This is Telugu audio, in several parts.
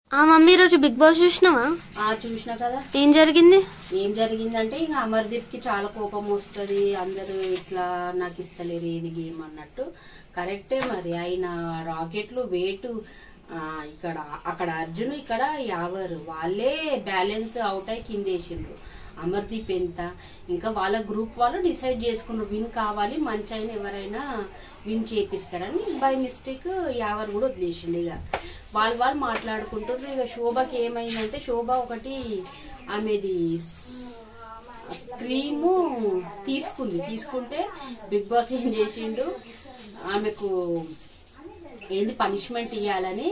ఆ మమ్మీ రోజు బిగ్ బాస్ చూసినావా ఆ చూసిన కదా ఏం జరిగింది ఏం జరిగిందంటే ఇంకా అమర్దీప్ కి చాలా కోపం వస్తుంది అందరూ ఇట్లా నాకు ఇస్తలేరు ఏది గేమ్ అన్నట్టు కరెక్టే మరి ఆయన రాకెట్లు వేటు ఆ, ఇక్కడ అక్కడ అర్జున్ ఇక్కడ యావర్ వాళ్ళే బ్యాలెన్స్ అవుట్ అయి కిందేసిండ్రు అమర్దీప్ ఎంత ఇంకా వాళ్ళ గ్రూప్ వాళ్ళు డిసైడ్ చేసుకున్నారు విన్ కావాలి మంచి అయిన ఎవరైనా విన్ చేపిస్తారని బై మిస్టేక్ యావర్ కూడా వదిలేసిండు ఇక వాళ్ళు వాళ్ళు మాట్లాడుకుంటారు ఇక శోభకి ఏమైందంటే శోభ ఒకటి ఆమెది క్రీము తీసుకుంది తీసుకుంటే బిగ్ బాస్ ఏం చేసిండు ఆమెకు ఏంది పనిష్మెంట్ ఇవ్వాలని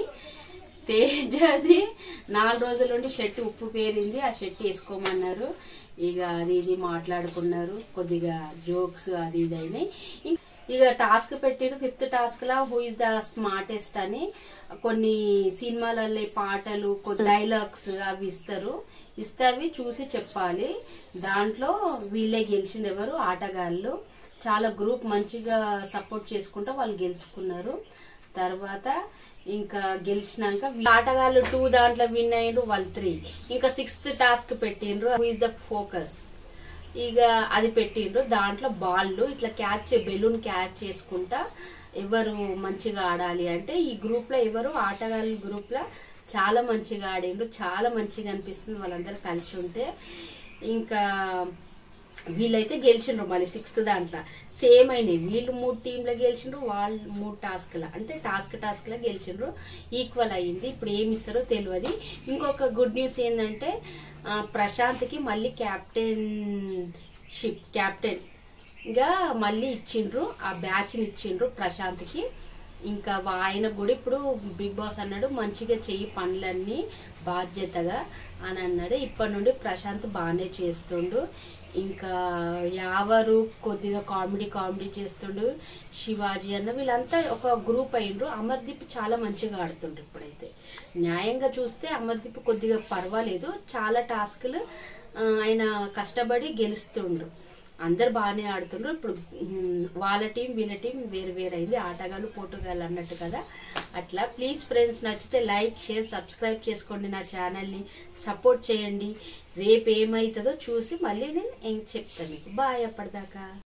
తేజది నాలుగు రోజుల నుండి షర్ట్ ఉప్పు పేరింది ఆ షర్ట్ వేసుకోమన్నారు ఇక అది ఇది మాట్లాడుకున్నారు కొద్దిగా జోక్స్ అది ఇది అయినాయి ఇం- ఇక టాస్క్ పెట్టిరు ఫిఫ్త్ టాస్క్ లా హూ ఇస్ ద స్మార్టెస్ట్ అని కొన్ని సినిమాలలో పాటలు కొన్ని డైలాగ్స్ అవి ఇస్తారు ఇస్తే అవి చూసి చెప్పాలి దాంట్లో వీళ్ళే గెలిచిండు ఎవరు ఆటగాళ్ళు చాలా గ్రూప్ మంచిగా సపోర్ట్ చేసుకుంటూ వాళ్ళు గెలుచుకున్నారు తర్వాత ఇంకా గెలిచినాక వీ- ఆటగాళ్ళు టూ దాంట్లో విన్ అయ్యిండ్రు వాళ్ళు త్రీ ఇంకా సిక్స్త్ టాస్క్ పెట్టిండ్రు హూ ఇస్ ద ఫోకస్ ఇక అది పెట్టిండ్రు దాంట్లో బాళ్ళు ఇట్లా క్యాచ్ బెలూన్ క్యాచ్ చేసుకుంటా ఎవరు మంచిగా ఆడాలి అంటే ఈ గ్రూప్ లో ఎవరు ఆటగాళ్ళ గ్రూప్ లో చాలా మంచిగా ఆడిండ్రు చాలా మంచిగా అనిపిస్తుంది వాళ్ళందరూ కలిసి ఉంటే ఇంకా వీళ్ళైతే గెలిచిండ్రు మళ్ళీ సిక్స్త్ దాంట్లో సేమ్ అయినాయి వీళ్ళు మూడు టీంలో గెలిచిండ్రు వాళ్ళు మూడు టాస్క్ల అంటే టాస్క్ టాస్క్ లో గెలిచిండ్రు ఈక్వల్ అయ్యింది ఇప్పుడు ఏమి ఇస్తారో తెలియదు ఇంకొక గుడ్ న్యూస్ ఏంటంటే ఆ, ప్రశాంత్కి మళ్ళీ క్యాప్టెన్ షిప్ క్యాప్టెన్ గా మళ్ళీ ఇచ్చిండ్రు ఆ బ్యాచ్ ఇచ్చిండ్రు ప్రశాంత్కి ఇంకా వా- ఆయన కూడా ఇప్పుడు బిగ్ బాస్ అన్నాడు మంచిగా చెయ్యి పనులన్నీ బాధ్యతగా అని అన్నాడు ఇప్పటి నుండి ప్రశాంత్ బాగానే చేస్తుండు ఇంకా యావరు కొద్దిగా కామెడీ కామెడీ చేస్తుండు శివాజీ అన్న వీళ్ళంతా ఒక గ్రూప్ అయిండ్రు అమర్దీప్ చాలా మంచిగా ఆడుతుండ్రు ఇప్పుడైతే న్యాయంగా చూస్తే అమర్దీప్ కొద్దిగా పర్వాలేదు చాలా టాస్క్లు ఆ, ఆయన కష్టపడి గెలుస్తుండ్రు అందరు బాగానే ఆడుతుండ్రు ఇప్పుడు ఉమ్, వాళ్ళ టీం వీళ్ళ టీం వేరు వేరు అయింది ఆటగాళ్ళు పోటుగాళ్ళు అన్నట్టు కదా అట్లా ప్లీజ్ ఫ్రెండ్స్ నచ్చితే లైక్ షేర్ సబ్స్క్రైబ్ చేసుకోండి నా ఛానల్ని సపోర్ట్ చేయండి రేపు ఏమవుతుందో చూసి మళ్ళీ నేను ఏం చెప్తాను మీకు బాయ్ అప్పటిదాకా